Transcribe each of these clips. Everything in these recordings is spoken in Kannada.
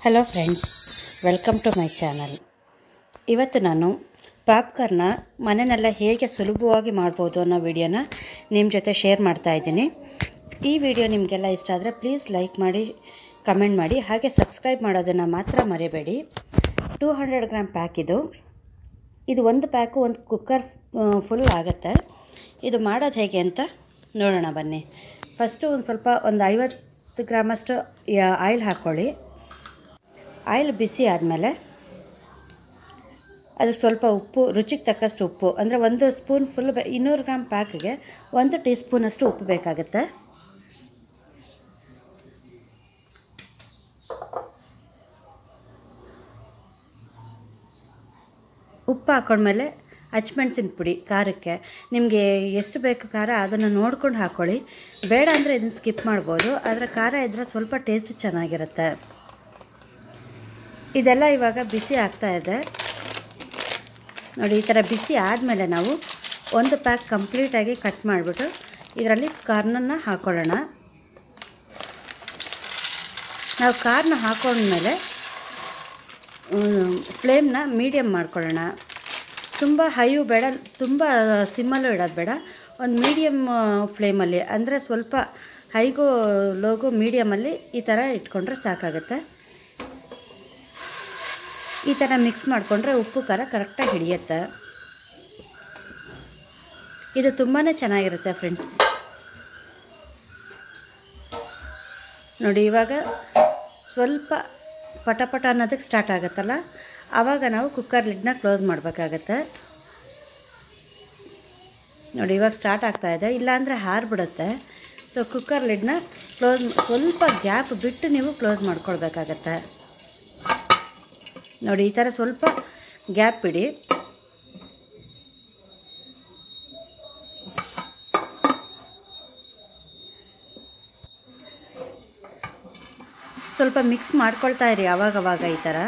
hello friends welcome to my channel ಇವತ್ತು ನಾನು ಪಾಪ್ಕಾರ್ನ ಮನೆಯಲ್ಲ ಹೇಗೆ ಸುಲಭವಾಗಿ ಮಾಡ್ಬೋದು ಅನ್ನೋ ವಿಡಿಯೋನ ನಿಮ್ಮ ಜೊತೆ ಶೇರ್ ಮಾಡ್ತಾ ಇದ್ದೀನಿ ಈ ವಿಡಿಯೋ ನಿಮಗೆಲ್ಲ ಇಷ್ಟ ಆದರೆ ಪ್ಲೀಸ್ ಲೈಕ್ ಮಾಡಿ ಕಮೆಂಟ್ ಮಾಡಿ ಹಾಗೆ ಸಬ್ಸ್ಕ್ರೈಬ್ ಮಾಡೋದನ್ನು ಮಾತ್ರ ಮರಿಬೇಡಿ ಟೂ ಹಂಡ್ರೆಡ್ ಗ್ರಾಮ್ ಪ್ಯಾಕ್ ಇದು ಇದು ಒಂದು ಪ್ಯಾಕು ಒಂದು ಕುಕ್ಕರ್ ಫುಲ್ ಆಗುತ್ತೆ ಇದು ಮಾಡೋದು ಹೇಗೆ ಅಂತ ನೋಡೋಣ ಬನ್ನಿ ಫಸ್ಟು ಒಂದು ಸ್ವಲ್ಪ ಒಂದು ಐವತ್ತು ಗ್ರಾಮಷ್ಟು ಆಯಿಲ್ ಹಾಕ್ಕೊಳ್ಳಿ ಆಯಿಲ್ ಬಿಸಿ ಆದಮೇಲೆ ಅದಕ್ಕೆ ಸ್ವಲ್ಪ ಉಪ್ಪು ರುಚಿಗೆ ತಕ್ಕಷ್ಟು ಉಪ್ಪು ಅಂದರೆ ಒಂದು ಸ್ಪೂನ್ ಫುಲ್ ಬೆ ಇನ್ನೂರು ಗ್ರಾಮ್ ಪ್ಯಾಕಿಗೆ ಒಂದು ಟೀ ಸ್ಪೂನಷ್ಟು ಉಪ್ಪು ಬೇಕಾಗುತ್ತೆ ಉಪ್ಪು ಹಾಕೊಂಡ್ಮೇಲೆ ಹಚ್ಮೆಣ್ಸಿನ ಪುಡಿ ಖಾರಕ್ಕೆ ನಿಮಗೆ ಎಷ್ಟು ಬೇಕು ಖಾರ ಅದನ್ನು ನೋಡ್ಕೊಂಡು ಹಾಕ್ಕೊಳ್ಳಿ ಬೇಡ ಅಂದರೆ ಇದನ್ನು ಸ್ಕಿಪ್ ಮಾಡ್ಬೋದು ಆದರೆ ಖಾರ ಇದ್ದರೆ ಸ್ವಲ್ಪ ಟೇಸ್ಟ್ ಚೆನ್ನಾಗಿರುತ್ತೆ ಇದೆಲ್ಲ ಇವಾಗ ಬಿಸಿ ಆಗ್ತಾ ಇದೆ ನೋಡಿ ಈ ಥರ ಬಿಸಿ ಆದಮೇಲೆ ನಾವು ಒಂದು ಪ್ಯಾಕ್ ಕಂಪ್ಲೀಟಾಗಿ ಕಟ್ ಮಾಡಿಬಿಟ್ಟು ಇದರಲ್ಲಿ ಕಾರ್ನನ್ನು ಹಾಕ್ಕೊಳ್ಳೋಣ ನಾವು ಕಾರ್ನ ಹಾಕೊಂಡ್ಮೇಲೆ ಫ್ಲೇಮ್ನ ಮೀಡಿಯಮ್ ಮಾಡ್ಕೊಳ್ಳೋಣ ತುಂಬ ಹೈಯು ಬೇಡ ತುಂಬ ಸಿಮ್ಮಲ್ಲೂ ಇಡೋದು ಬೇಡ ಒಂದು ಮೀಡಿಯಮ್ ಫ್ಲೇಮಲ್ಲಿ ಅಂದರೆ ಸ್ವಲ್ಪ ಹೈಗೂ ಲೋಗು ಮೀಡಿಯಮಲ್ಲಿ ಈ ಥರ ಇಟ್ಕೊಂಡ್ರೆ ಸಾಕಾಗುತ್ತೆ ಈ ಥರ ಮಿಕ್ಸ್ ಮಾಡಿಕೊಂಡ್ರೆ ಉಪ್ಪು ಖಾರ ಕರೆಕ್ಟಾಗಿ ಹಿಡಿಯುತ್ತೆ ಇದು ತುಂಬಾ ಚೆನ್ನಾಗಿರುತ್ತೆ ಫ್ರೆಂಡ್ಸ್ ನೋಡಿ ಇವಾಗ ಸ್ವಲ್ಪ ಪಟಪಟ ಅನ್ನೋದಕ್ಕೆ ಸ್ಟಾರ್ಟ್ ಆಗುತ್ತಲ್ಲ ಆವಾಗ ನಾವು ಕುಕ್ಕರ್ ಲಿಡ್ನ ಕ್ಲೋಸ್ ಮಾಡಬೇಕಾಗತ್ತೆ ನೋಡಿ ಇವಾಗ ಸ್ಟಾರ್ಟ್ ಆಗ್ತಾ ಇದೆ ಇಲ್ಲಾಂದರೆ ಹಾರಿಬಿಡುತ್ತೆ ಸೊ ಕುಕ್ಕರ್ ಲಿಡ್ನ ಕ್ಲೋಸ್ ಸ್ವಲ್ಪ ಗ್ಯಾಪ್ ಬಿಟ್ಟು ನೀವು ಕ್ಲೋಸ್ ಮಾಡ್ಕೊಳ್ಬೇಕಾಗತ್ತೆ ನೋಡಿ ಈ ಥರ ಸ್ವಲ್ಪ ಗ್ಯಾಪ್ ಬಿಡಿ ಸ್ವಲ್ಪ ಮಿಕ್ಸ್ ಮಾಡ್ಕೊಳ್ತಾ ಇರಿ ಅವಾಗವಾಗ ಈ ಥರ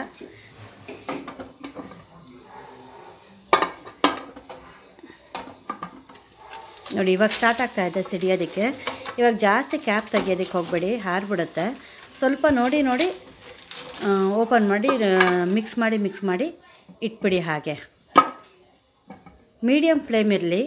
ನೋಡಿ ಇವಾಗ ಸ್ಟಾರ್ಟ್ ಆಗ್ತಾ ಇದೆ ಸಿಡಿಯೋದಕ್ಕೆ ಇವಾಗ ಜಾಸ್ತಿ ಕ್ಯಾಪ್ ತೆಗಿಯೋದಕ್ಕೆ ಹೋಗಬೇಡಿ ಹಾರಿಬಿಡುತ್ತೆ ಸ್ವಲ್ಪ ನೋಡಿ ನೋಡಿ ಓಪನ್ ಮಾಡಿ ಮಿಕ್ಸ್ ಮಾಡಿ ಮಿಕ್ಸ್ ಮಾಡಿ ಇಟ್ಬಿಡಿ ಹಾಗೆ ಮೀಡಿಯಮ್ ಫ್ಲೇಮ್ ಇರಲಿ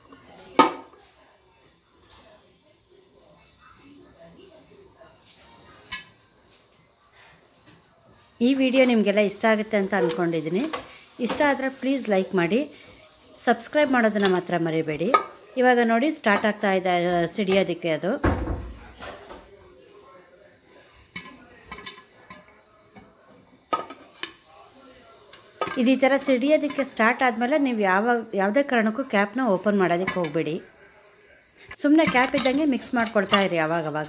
ಈ ವಿಡಿಯೋ ನಿಮಗೆಲ್ಲ ಇಷ್ಟ ಆಗುತ್ತೆ ಅಂತ ಅಂದ್ಕೊಂಡಿದ್ದೀನಿ ಇಷ್ಟ ಆದರೆ ಪ್ಲೀಸ್ ಲೈಕ್ ಮಾಡಿ ಸಬ್ಸ್ಕ್ರೈಬ್ ಮಾಡೋದನ್ನು ಮಾತ್ರ ಮರಿಬೇಡಿ ಇವಾಗ ನೋಡಿ ಸ್ಟಾರ್ಟ್ ಆಗ್ತಾ ಇದೆ ಸಿಡಿಯೋದಕ್ಕೆ ಅದು ಇದು ಈ ಥರ ಸಿಡಿಯೋದಕ್ಕೆ ಸ್ಟಾರ್ಟ್ ಆದಮೇಲೆ ನೀವು ಯಾವಾಗ ಯಾವುದೇ ಕಾರಣಕ್ಕೂ ಕ್ಯಾಪ್ನ ಓಪನ್ ಮಾಡೋದಕ್ಕೆ ಹೋಗಬೇಡಿ ಸುಮ್ಮನೆ ಕ್ಯಾಪ್ ಇದ್ದಂಗೆ ಮಿಕ್ಸ್ ಮಾಡ್ಕೊಳ್ತಾ ಇರಿ ಅವಾಗವಾಗ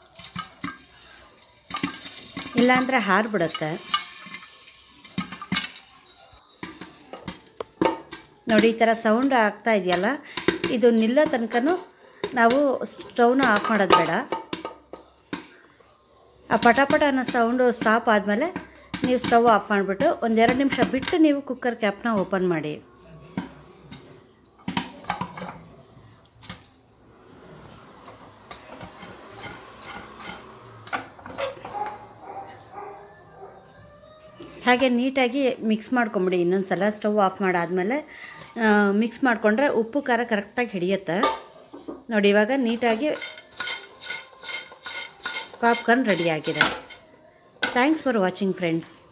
ಇಲ್ಲಾಂದರೆ ಹಾರಿಬಿಡುತ್ತೆ ನೋಡಿ ಈ ಥರ ಸೌಂಡ್ ಆಗ್ತಾ ಇದೆಯಲ್ಲ ಇದು ನಿಲ್ಲೋ ತನಕನೂ ನಾವು ಸ್ಟವ್ನ ಆಫ್ ಮಾಡೋದು ಬೇಡ ಆ ಪಟಾಪಟ ಅನ್ನೋ ಸೌಂಡು ಸ್ಟಾಪ್ ಆದಮೇಲೆ ನೀವು ಸ್ಟವ್ ಆಫ್ ಮಾಡಿಬಿಟ್ಟು ಒಂದೆರಡು ನಿಮಿಷ ಬಿಟ್ಟು ನೀವು ಕುಕ್ಕರ್ ಕ್ಯಾಪ್ನ ಓಪನ್ ಮಾಡಿ ಹಾಗೆ ನೀಟಾಗಿ ಮಿಕ್ಸ್ ಮಾಡ್ಕೊಂಬಿಡಿ ಇನ್ನೊಂದು ಸಲ ಸ್ಟವ್ ಆಫ್ ಮಾಡಾದಮೇಲೆ ಮಿಕ್ಸ್ ಮಾಡಿಕೊಂಡ್ರೆ ಉಪ್ಪು ಖಾರ ಕರೆಕ್ಟಾಗಿ ಹಿಡಿಯುತ್ತೆ ನೋಡಿ ಇವಾಗ ನೀಟಾಗಿ ಪಾಪ್ಕಾರ್ನ್ ರೆಡಿಯಾಗಿದೆ ಥ್ಯಾಂಕ್ಸ್ ಫಾರ್ ವಾಚಿಂಗ್ ಫ್ರೆಂಡ್ಸ್